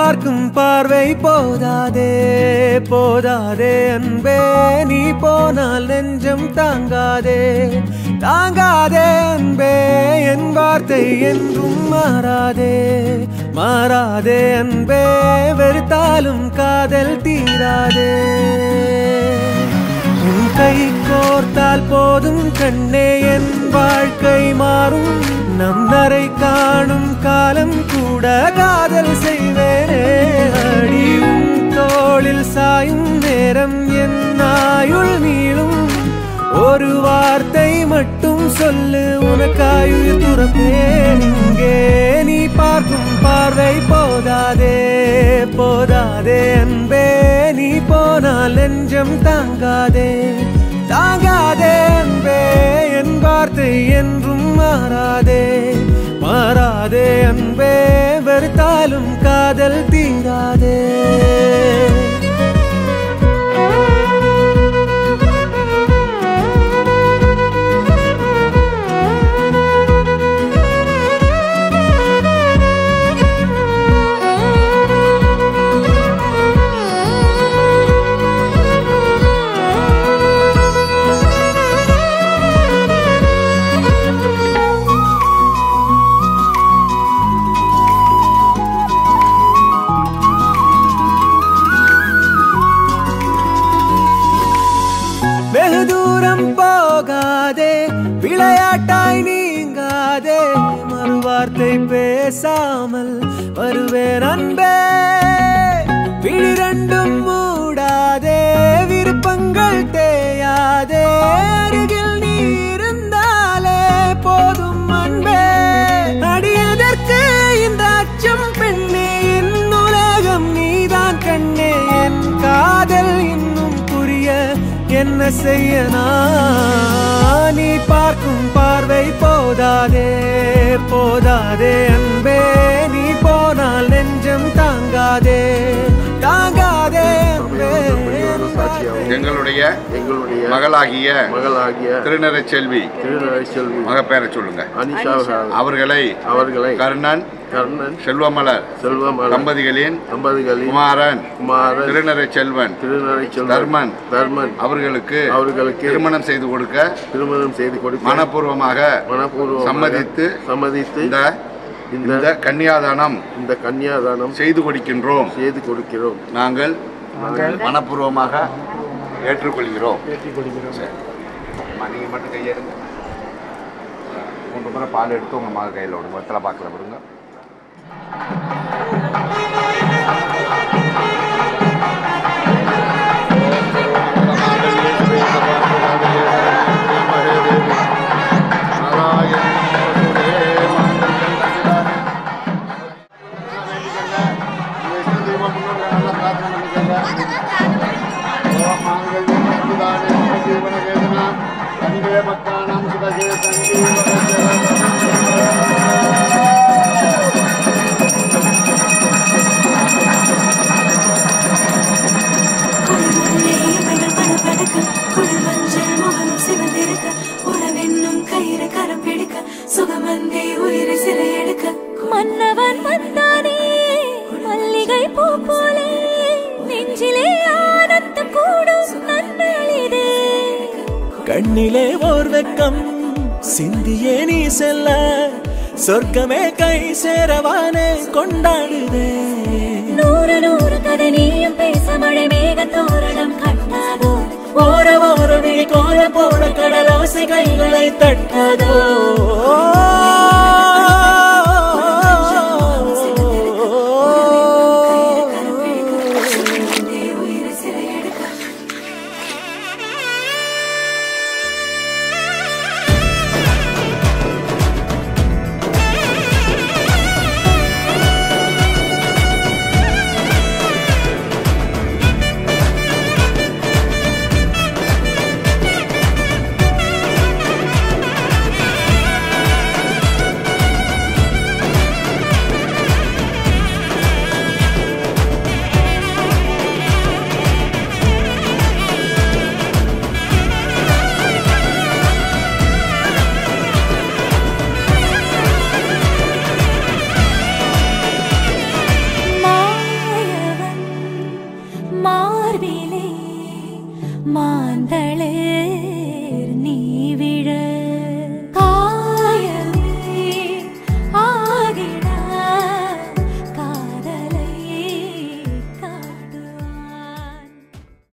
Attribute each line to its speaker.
Speaker 1: பார்க்கும் பார்வை போதாதே போதாதே அன்பே நீ போனால் நெஞ்சம் தாங்காதே தாங்காதே அன்பே என் வார்த்தை என்றும் மாறாதே மாறாதே அன்பே வெறுத்தாலும் காதல் தீராதே உன் கை கோர்த்தால் போதும் கண்ணே என் வாழ்க்கை மாறும் நம் நரை காணும் காலம் கூட காதல் செய்வேனே அடி உன் தோளில் சாயும் நேரம் என் ஆயுள் நீளும் ஒரு வார்த்தை மட்டும் சொல்லு உனக்காயுயிர் துறப்பேன் இங்கே நீ பார்க்கும் பார்வை போதாதே போதாதே அன்பே நீ போனால் நெஞ்சம் தாங்காதே தாங்காதே அன்பே என் வார்த்தை என்றும் மாறாதே மாறாதே அன்பே வெறுத்தாலும் காதல் தீராதே வெகு தூரம் போகாதே விளையாட்டாய் நீங்காதே மறுவார்த்தை பேசாமல் வருவேன் அன்பே விழிரண்டும் மூடாதே விருப்பங்கள் தேயாதே அருகில் நீ இருந்தாலே போதும் அன்பே அடியதற்கு இந்த அச்சம் பெண்ணே என் உலகம் நீதான் கண்ணே என் காதல் இன்னும் புரிய என்ன செய்ய நான் நீ பார்க்கும் பார்வை போதாதே போதாதே அன்பே நீ போனால் நெஞ்சம் தாங்காதே தாங்காதே அன்பே என்
Speaker 2: சாட்சியாகும்
Speaker 3: எங்களுடைய
Speaker 2: எங்களுடைய
Speaker 3: மகளாகிய
Speaker 2: மகளாகிய
Speaker 3: திருநரை செல்வி
Speaker 2: திருநரை செல்வி
Speaker 3: மகப்பேரை சொல்லுங்க
Speaker 2: அனிஷா
Speaker 3: அவர்களை
Speaker 2: அவர்களை
Speaker 3: கர்ணன்
Speaker 2: கர்ணன்
Speaker 3: செல்வமலர்
Speaker 2: செல்வமலர்
Speaker 3: தம்பதிகளின்
Speaker 2: தம்பதிகளின்
Speaker 3: குமாரன்
Speaker 2: குமாரன்
Speaker 3: திருநரை செல்வன்
Speaker 2: திருநரை செல்வன்
Speaker 3: தர்மன்
Speaker 2: தர்மன்
Speaker 3: அவர்களுக்கு
Speaker 2: அவர்களுக்கு
Speaker 3: திருமணம் செய்து கொடுக்க
Speaker 2: திருமணம் செய்து கொடுக்க
Speaker 3: மனப்பூர்வமாக
Speaker 2: மனப்பூர்வமாக
Speaker 3: சம்மதித்து
Speaker 2: சம்மதித்து
Speaker 3: இந்த
Speaker 2: இந்த
Speaker 3: இந்த கன்னியாதானம்
Speaker 2: இந்த கன்னியாதானம்
Speaker 3: செய்து கொடுக்கின்றோம்
Speaker 2: செய்து கொடுக்கிறோம்
Speaker 3: நாங்கள் மனப்பூர்வமாக ஏற்றுக்கொள்கிறோம் சரி. அம்மா, நீங்க மட்டும் கையெடுங்க மூன்று முறை பால் எடுத்து உங்க மக கையில் விடுங்க வெத்தலை பாக்கில் விடுங்க
Speaker 4: குளிமுல்லை இமைகள் படபடக்க, குளிர்மஞ்சள் முகம் சிவந்திருக்க, உறவென்னும் கயிறு கரம் பிடிக்க, சுகமந்தே உயிரை சிறையெடுக்க. மன்னவன் வந்தானே மல்லிகை பூ போலே நெஞ்சிலே ஆனந்தம் கூடும் நன்னாள் இது
Speaker 1: கண்ணிலே ஓர் வெக்கம் சிந்தியே நீ செல்ல சொர்க்கமே கை சேரவானே கொண்டாடுதே
Speaker 4: நூறு நூறு கதை நீயும் பேச மழை மேக தோரணம் கட்டாதோ
Speaker 1: ஓர ஓர விழி கோல போட கடலோசை கைகளை தட்டாதோ
Speaker 4: சுகமந்தே உயிரை சிறையெடுக்க
Speaker 1: ஆ
Speaker 4: தளேர் நீ விழ